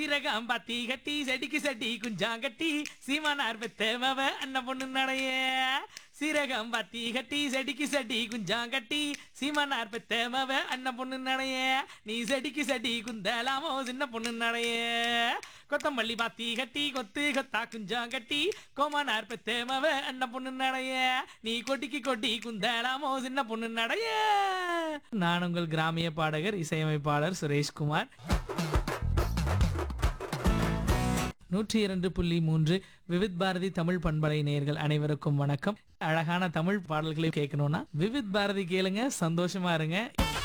சிறகம் பத்தி கட்டி செடிக்கு செடி குஞ்சாங்கட்டி சீமானார் பெத்தமவ அண்ணன் பொண்ணு நடைய சிறகம் பத்தி கட்டி செடிக்கு செடி குஞ்சாங்கட்டி சீமானார் பெத்தமவ அண்ணன் பொண்ணு நடைய நீ செடிக்கு செடி குந்தலாமோ சின்ன பொண்ணு நடைய கொத்தமல்லி பாத்தி கட்டி கொத்து கொத்தா குஞ்சாங்கட்டி கோமானார் பெத்தமவ அண்ணன் பொண்ணு நடைய நீ கொட்டிக்கு கொட்டி குந்தலாமோ சின்ன பொண்ணு நடைய நான் உங்கள் கிராமிய பாடகர் இசையமைப்பாளர் சுரேஷ்குமார் நூற்றி இரண்டு புள்ளி மூன்று விவித் பாரதி தமிழ் பண்பலை நேயர்கள் அனைவருக்கும் வணக்கம் அழகான தமிழ் பாடல்களை கேட்கணும்னா விவித் பாரதி கேளுங்க சந்தோஷமா இருங்க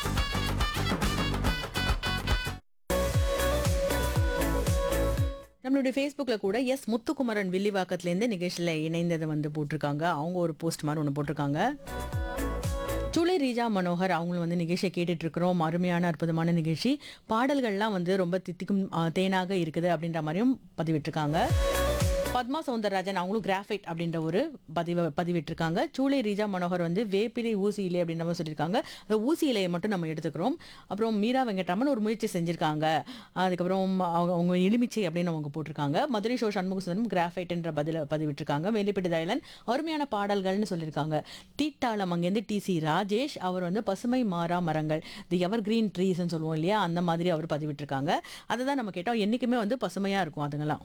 நம்மளுடைய ஃபேஸ்புக்ல கூட எஸ் முத்துக்குமரன் வில்லிவாக்கத்துலேருந்து நிகழ்ச்சியில் இணைந்ததை வந்து போட்டிருக்காங்க அவங்க ஒரு போஸ்ட் மாதிரி ஒன்று போட்டிருக்காங்க சுளை ரீஜா மனோகர் அவங்களும் வந்து நிகழ்ச்சியை கேட்டுட்டு இருக்கிறோம் அருமையான அற்புதமான நிகழ்ச்சி பாடல்கள்லாம் வந்து ரொம்ப தித்திக்கும் ஆ, தேனாக இருக்குது அப்படின்ற மாதிரியும் பதிவிட்டிருக்காங்க பத்மா சவுந்தரராஜன் அவங்களும் கிராஃபைட் அப்படின்ற ஒரு பதிவை பதிவிட்டிருக்காங்க சூளை ரீஜா மனோகர் வந்து வேப்பிலை ஊசி இலை அப்படின்ற மாதிரி சொல்லியிருக்காங்க அந்த ஊசி இலையை மட்டும் நம்ம எடுத்துக்கிறோம் அப்புறம் மீரா வெங்கட்ராமன் ஒரு முயற்சி செஞ்சிருக்காங்க அதுக்கப்புறம் அவங்க அவங்க எலுமிச்சை அப்படின்னு அவங்க போட்டிருக்காங்க மதுரை ஷோ சண்முக சுந்தரம் கிராஃபைட் என்ற பதில பதிவிட்டிருக்காங்க வேலிப்பட்டி தயலன் அருமையான பாடல்கள்னு சொல்லியிருக்காங்க தீட்டாளம் அங்கேருந்து டி சி ராஜேஷ் அவர் வந்து பசுமை மாறா மரங்கள் தி எவர் கிரீன் ட்ரீஸ்ன்னு சொல்லுவோம் இல்லையா அந்த மாதிரி அவர் பதிவிட்டிருக்காங்க அதை தான் நம்ம கேட்டோம் என்றைக்குமே வந்து பசுமையாக இருக்கும் அதுங்கெல்லாம்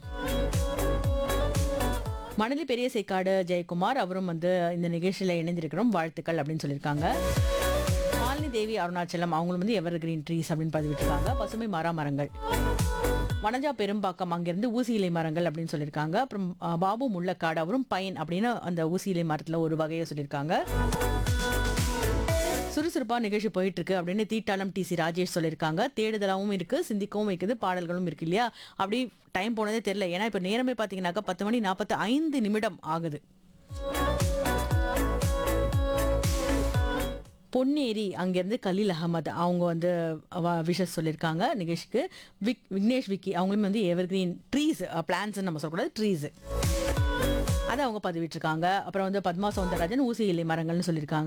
மணலி பெரிய சேக்காடு ஜெயக்குமார் அவரும் வந்து இந்த நிகழ்ச்சியில் இணைந்திருக்கிறோம் வாழ்த்துக்கள் அப்படின்னு சொல்லியிருக்காங்க மாலினி தேவி அருணாச்சலம் அவங்களும் வந்து எவர் கிரீன் ட்ரீஸ் அப்படின்னு பதிவிட்டிருக்காங்க பசுமை மாறா மரங்கள் வனஜா பெரும்பாக்கம் அங்கிருந்து ஊசி இலை மரங்கள் அப்படின்னு சொல்லியிருக்காங்க அப்புறம் ஆ, பாபு முள்ளக்காடு அவரும் பைன் அப்படின்னு அந்த ஊசி இலை மரத்தில் ஒரு வகையை சொல்லியிருக்காங்க சுறுசுறுப்பா நிகழ்ச்சி போயிட்டு இருக்கு அப்படின்னு தீட்டாளம் டி சி ராஜேஷ் சொல்லியிருக்காங்க தேடுதலாவும் இருக்கு சிந்திக்கவும் இருக்குது பாடல்களும் இருக்கு இல்லையா அப்படி டைம் போனதே தெரியல ஏன்னா இப்போ நேரமே பார்த்தீங்கன்னாக்கா பத்து மணி நாற்பத்தி ஐந்து நிமிடம் ஆகுது பொன்னேரி அங்கேருந்து கலீல் அகமது அவங்க வந்து விஷஸ் சொல்லியிருக்காங்க நிகழ்ச்சிக்கு விக் விக்னேஷ் விக்கி அவங்களும் வந்து எவர் கிரீன் ட்ரீஸ் பிளான்ஸ் நம்ம சொல்லக்கூடாது ட்ரீஸ் அதை அவங்க பதிவிட்டிருக்காங்க அப்புறம் வந்து பத்மா சவுந்தரராஜன் ஊசி இலை மரங்கள்னு சொல்லியிருக்காங்க